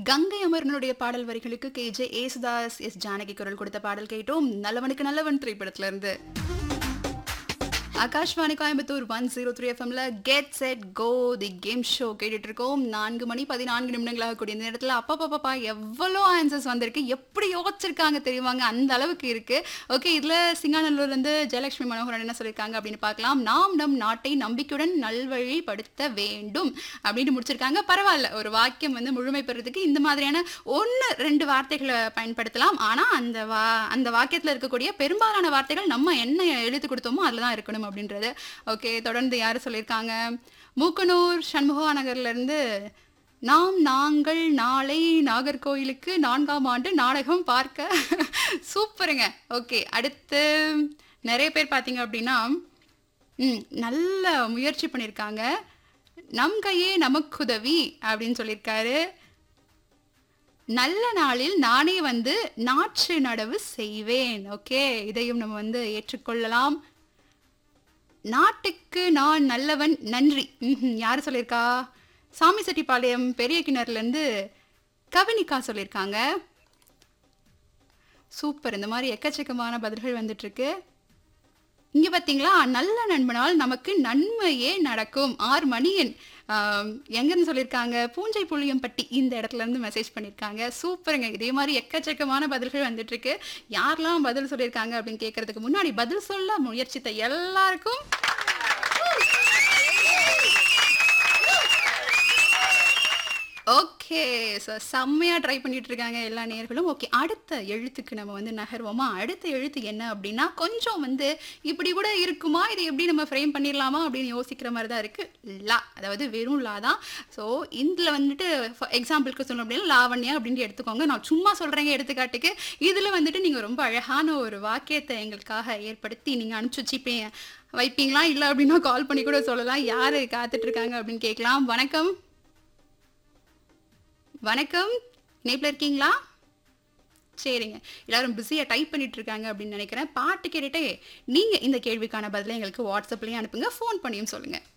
கங்கை அமரனுடைய பாடல் வரிகளுக்கு K J Yesudas S Janaki குரல் கொடுத்த பாடல் கேட்டோம் நல்லவனுக்கு நல்லவன் திரைப்படத்துல இருந்து Akashvani Coimbatore one zero three எஃப்எம்ல get set go the game show கேட்டுட்டு இருக்கோம் நான்கு மணி பதினான்கு நிமிடங்களாக கூடிய இந்த நேரத்தில் அப்பா பாப்பா எவ்வளோ ஆன்சர்ஸ் வந்திருக்கு எப்படி யோசிச்சிருக்காங்க தெரியுமாங்க அந்த அளவுக்கு இருக்கு ஓகே இதில் சிங்காநல்லூர்லேருந்து ஜெயலட்சுமி மனோகரன் என்ன சொல்லியிருக்காங்க அப்படின்னு பார்க்கலாம் நாம் நம் நாட்டை நம்பிக்கையுடன் நல்வழிப்படுத்த வேண்டும் அப்படின்னு முடிச்சிருக்காங்க பரவாயில்ல ஒரு வாக்கியம் வந்து முழுமை பெறதுக்கு இந்த மாதிரியான ஒன்று ரெண்டு வார்த்தைகளை பயன்படுத்தலாம் ஆனால் அந்த வா அந்த வாக்கியத்தில் இருக்கக்கூடிய பெரும்பாலான வார்த்தைகள் நம்ம என்ன எழுத்து கொடுத்தோமோ அதில் தான் இருக்கணும் அப்படின்றது ஓகே தொடர்ந்து யார் சொல்லியிருக்காங்க மூக்கனூர் சண்முகா நகர்ல இருந்து நாம் நாங்கள் நாளை நாகர்கோயிலுக்கு நான்காம் ஆண்டு நாடகம் பார்க்க சூப்பருங்க ஓகே அடுத்து நிறைய பேர் பார்த்தீங்க அப்படின்னா ம் நல்ல முயற்சி பண்ணியிருக்காங்க நம் கையே நமக்குதவி அப்படின்னு சொல்லியிருக்காரு நல்ல நாளில் நானே வந்து நாற்று நடவு செய்வேன் ஓகே இதையும் நம்ம வந்து ஏற்றுக்கொள்ளலாம் நாட்டுக்கு நான் நல்லவன் நன்றி ம்ஹும். யார் சொல்லியிருக்கா சாமி செட்டிப்பாளையம் பெரிய கிணறுலேருந்து கவினிகா சொல்லியிருக்காங்க சூப்பர் இந்த மாதிரி எக்கச்சக்கமான பதில்கள் வந்துட்டு இருக்கு இங்க பாத்தீங்களா நல்ல நண்பனால் நமக்கு நன்மையே நடக்கும் ஆர் மணியன் ஆம், எங்கன்னு சொல்லியிருக்காங்க பூஞ்சை புளியம்பட்டி இந்த இடத்துல இருந்து மெசேஜ் பண்ணியிருக்காங்க சூப்பருங்க இதே மாதிரி எக்கச்சக்கமான பதில்கள் வந்துட்டு இருக்கு யாரெல்லாம் பதில் சொல்லியிருக்காங்க அப்படின்னு கேட்கறதுக்கு முன்னாடி பதில் சொல்ல முயற்சித்த எல்லாருக்கும் ஓகே ஸோ செம்மையாக ட்ரை பண்ணிட்டு இருக்காங்க எல்லா நேர்களும் ஓகே அடுத்த எழுத்துக்கு நம்ம வந்து நகர்வோமா அடுத்த எழுத்து என்ன அப்படின்னா கொஞ்சம் வந்து இப்படி கூட இருக்குமா இதை எப்படி நம்ம ஃப்ரேம் பண்ணிடலாமா அப்படின்னு யோசிக்கிற மாதிரி தான் இருக்குது லா அதாவது வெறும் லா தான் ஸோ இதில் வந்துட்டு எக்ஸாம்பிளுக்கு சொல்லணும் அப்படின்னா லாவண்யா அப்படின்ட்டு எடுத்துக்கோங்க நான் சும்மா சொல்கிறேங்க எடுத்துக்காட்டுக்கு இதில் வந்துட்டு நீங்கள் ரொம்ப அழகான ஒரு வாக்கியத்தை எங்களுக்காக ஏற்படுத்தி நீங்கள் அனுப்பிச்சி வச்சுப்பீங்க வைப்பீங்களா இல்லை அப்படின்னா கால் பண்ணி கூட சொல்லலாம் யார் காத்துட்டு இருக்காங்க அப்படின்னு கேட்கலாம் வணக்கம் வணக்கம் இணைப்பில் இருக்கீங்களா சரிங்க எல்லாரும் பிஸியாக டைப் பண்ணிட்டு இருக்காங்க அப்படின்னு நினைக்கிறேன் பாட்டு கேட்டுட்டே நீங்கள் இந்த கேள்விக்கான பதிலை எங்களுக்கு வாட்ஸ்அப்லேயும் அனுப்புங்க ஃபோன் பண்ணியும் சொல்லுங்கள்